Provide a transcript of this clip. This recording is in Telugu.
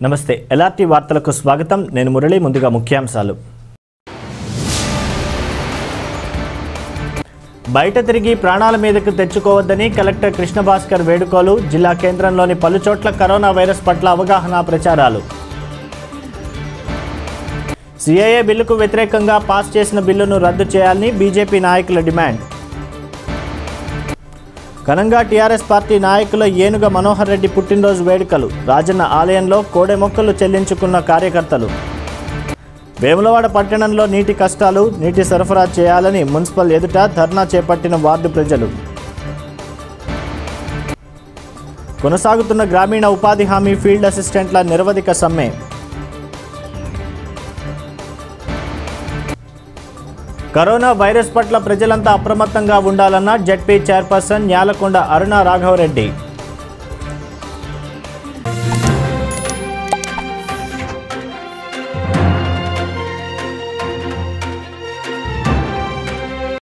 నమస్తే ఎల్ఆర్టీ వార్తలకు స్వాగతం నేను మురళి ముందుగా ముఖ్యాంశాలు బయట తిరిగి ప్రాణాల మీదకు తెచ్చుకోవద్దని కలెక్టర్ కృష్ణభాస్కర్ వేడుకోలు జిల్లా కేంద్రంలోని పలు చోట్ల కరోనా వైరస్ పట్ల అవగాహన ప్రచారాలు సిఐఏ బిల్లుకు వ్యతిరేకంగా పాస్ చేసిన బిల్లును రద్దు చేయాలని బీజేపీ నాయకుల డిమాండ్ ఘనంగా టీఆర్ఎస్ పార్టీ నాయకుల ఏనుగ మనోహర్ రెడ్డి పుట్టినరోజు వేడుకలు రాజన్న ఆలయంలో కోడె మొక్కలు చెల్లించుకున్న కార్యకర్తలు వేములవాడ పట్టణంలో నీటి కష్టాలు నీటి సరఫరా చేయాలని మున్సిపల్ ఎదుట ధర్నా చేపట్టిన వార్డు ప్రజలు కొనసాగుతున్న గ్రామీణ ఉపాధి హామీ ఫీల్డ్ అసిస్టెంట్ల నిరవధిక సమ్మె కరోనా వైరస్ పట్ల ప్రజలంతా అప్రమత్తంగా ఉండాలన్న జడ్పీ చైర్పర్సన్ న్యాలకొండ అరుణ రాఘవరెడ్డి